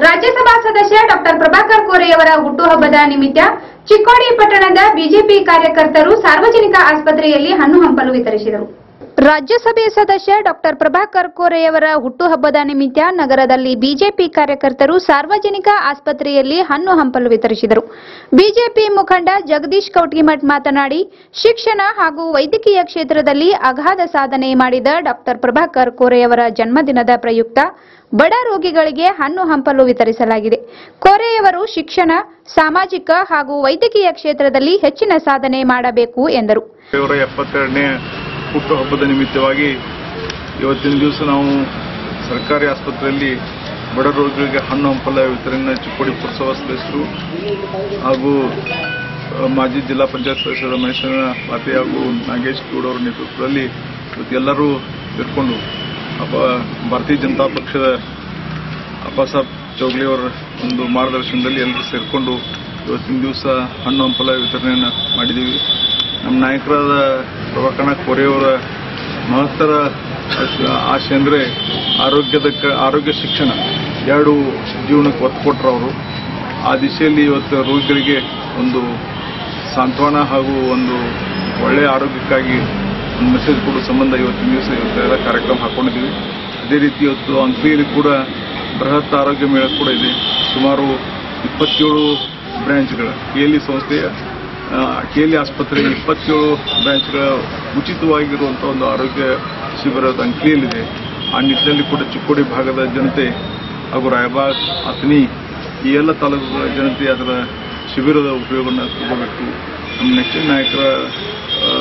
ರಾಜ್ಯಸಭಾ ಸದಸ್ಯ ಡಾಕ್ಟರ್ ಪ್ರಭಾಕರ್ ಕೋರೆಯವರ ಹುಟ್ಟುಹಬ್ಬದ ನಿಮಿತ್ತ ಚಿಕ್ಕೋಡಿ ಪಟ್ಟಣದ ಬಿಜೆಪಿ ಕಾರ್ಯಕರ್ತರು ಸಾರ್ವಜನಿಕ ಆಸ್ಪತ್ರೆಯಲ್ಲಿ ಹಣ್ಣು ಹಂಪಲು ವಿತರಿಸಿದರು ರಾಜ್ಯಸಭೆ ಸದಸ್ಯ ಡಾಕ್ಟರ್ ಪ್ರಭಾಕರ್ ಕೋರೆಯವರ ಹುಟ್ಟುಹಬ್ಬದ ನಿಮಿತ್ತ ನಗರದಲ್ಲಿ ಬಿಜೆಪಿ ಕಾರ್ಯಕರ್ತರು ಸಾರ್ವಜನಿಕ ಆಸ್ಪತ್ರೆಯಲ್ಲಿ ಹಣ್ಣು ಹಂಪಲು ವಿತರಿಸಿದರು ಬಿಜೆಪಿ ಮುಖಂಡ ಜಗದೀಶ್ ಕೌಟಿಮಠ್ ಮಾತನಾಡಿ ಶಿಕ್ಷಣ ಹಾಗೂ ವೈದ್ಯಕೀಯ ಕ್ಷೇತ್ರದಲ್ಲಿ ಅಗಾಧ ಸಾಧನೆ ಮಾಡಿದ ಡಾಕ್ಟರ್ ಪ್ರಭಾಕರ್ ಕೋರೆಯವರ ಜನ್ಮದಿನದ ಪ್ರಯುಕ್ತ ಬಡ ರೋಗಿಗಳಿಗೆ ಹಣ್ಣು ಹಂಪಲು ವಿತರಿಸಲಾಗಿದೆ ಕೋರೆಯವರು ಶಿಕ್ಷಣ ಸಾಮಾಜಿಕ ಹಾಗೂ ವೈದ್ಯಕೀಯ ಕ್ಷೇತ್ರದಲ್ಲಿ ಹೆಚ್ಚಿನ ಸಾಧನೆ ಮಾಡಬೇಕು ಎಂದರು ಇವರ ಎಪ್ಪತ್ತೆರಡನೇ ಹುಟ್ಟುಹಬ್ಬದ ನಿಮಿತ್ತವಾಗಿ ಇವತ್ತಿನ ದಿವಸ ನಾವು ಸರ್ಕಾರಿ ಆಸ್ಪತ್ರೆಯಲ್ಲಿ ಬಡ ರೋಗಿಗಳಿಗೆ ಹಣ್ಣು ಹಂಪಲ ವಿತರಣೆ ಚಿಕ್ಕೋಡಿ ಪುರಸಭಾ ಸದಸ್ಯರು ಹಾಗೂ ಅ, ಮಾಜಿ ಜಿಲ್ಲಾ ಪಂಚಾಯತ್ ಸದಸ್ಯರ ಮಹೇಶ್ವರ ಪಾತಿ ಹಾಗೂ ನಾಗೇಶ್ ಗೌಡ ಅವರ ನೇತೃತ್ವದಲ್ಲಿ ಇವತ್ತು ಎಲ್ಲರೂ ಸೇರಿಕೊಂಡು ಅಪ ಭಾರತೀಯ ಜನತಾ ಪಕ್ಷದ ಅಪ್ಪಾಸಾಬ್ ಚೌಗ್ಲಿ ಅವರ ಒಂದು ಮಾರ್ಗದರ್ಶನದಲ್ಲಿ ಎಲ್ಲರೂ ಸೇರಿಕೊಂಡು ಇವತ್ತಿನ ದಿವಸ ಹಣ್ಣು ಹಂಪಲ ವಿತರಣೆಯನ್ನು ಮಾಡಿದ್ದೀವಿ ನಮ್ಮ ನಾಯಕರಾದ ಪ್ರಭಾಕರಣ ಕೋರೆಯವರ ಮಹತ್ತರ ಆಶೆ- ಆಶೆ ಅಂದರೆ ಆರೋಗ್ಯದ ಕ- ಆರೋಗ್ಯ ಶಿಕ್ಷಣ ಎರಡು ಜೀವನಕ್ಕೆ ಒತ್ತು ಕೊಟ್ಟರು ಅವರು ಆ ದಿಶೆಯಲ್ಲಿ ಇವತ್ತು ರೋಗಿಗಳಿಗೆ ಒಂದು ಸಾಂತ್ವನ ಹಾಗೂ ಒಂದು ಒಳ್ಳೆಯ ಆರೋಗ್ಯಕ್ಕಾಗಿ ಒಂದು ಮೆಸೇಜ್ ಕೊಡೋ ಸಂಬಂಧ ಇವತ್ತಿನ ದಿವಸ ಇವತ್ತೆಲ್ಲ ಕಾರ್ಯಕ್ರಮ ಹಾಕೊಂಡಿದ್ದೀವಿ ಅದೇ ರೀತಿ ಇವತ್ತು ಅಂಕ್ಲಿಯಲ್ಲಿ ಕೂಡ ಬೃಹತ್ ಆರೋಗ್ಯ ಮೇಳ ಕೂಡ ಇದೆ ಸುಮಾರು ಇಪ್ಪತ್ತೇಳು ಬ್ರ್ಯಾಂಚ್ಗಳ ಕೆಎಲ್ಇ ಸಂಸ್ಥೆಯ ಕೆಎಲ್ಇ ಆಸ್ಪತ್ರೆ ಇಪ್ಪತ್ತೇಳು ಬ್ರಾಂಚ್ಗಳ ಉಚಿತವಾಗಿರುವಂಥ ಒಂದು ಆರೋಗ್ಯ ಶಿಬಿರದ ಅಂಕ್ಲಿಯಲ್ಲಿದೆ ಆ ನಿಟ್ಟಿನಲ್ಲಿ ಕೂಡ ಚಿಕ್ಕೋಡಿ ಭಾಗದ ಜನತೆ ಹಾಗೂ ರಾಯಬಾಗ್ ಅಥಣಿ ಈ ಎಲ್ಲ ತಾಲೂಕುಗಳ ಜನತೆ ಅದರ ಶಿಬಿರದ ಉಪಯೋಗವನ್ನು ತಗೋಬೇಕು ನಮ್ಮ ನೆಚ್ಚಿನ ನಾಯಕರ ಆ,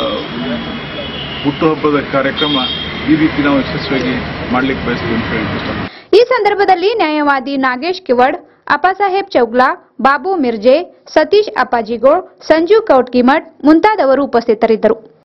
ಹುಟ್ಟುಹಬ್ಬದ ಕಾರ್ಯಕ್ರಮ ಈ ರೀತಿ ನಾವು ಯಶಸ್ವಿಯಾಗಿ ಮಾಡಲಿಕ್ಕೆ ಬಯಸ್ತೀವಿ ಅಂತ ಹೇಳಿ ಇಷ್ಟ ಈ ಸಂದರ್ಭದಲ್ಲಿ ನ್ಯಾಯವಾದಿ ನಾಗೇಶ್ ಕಿವಡ್ ಅಪ್ಪಾಸಾಹೇಬ್ ಚೌಗ್ಲಾ ಬಾಬು ಮಿರ್ಜೆ ಸತೀಶ್ ಅಪ್ಪಾಜಿಗೋಳ್ ಸಂಜು ಕೌಟ್ಕಿಮಠ್ ಮುಂತಾದವರು ಉಪಸ್ಥಿತರಿದ್ದರು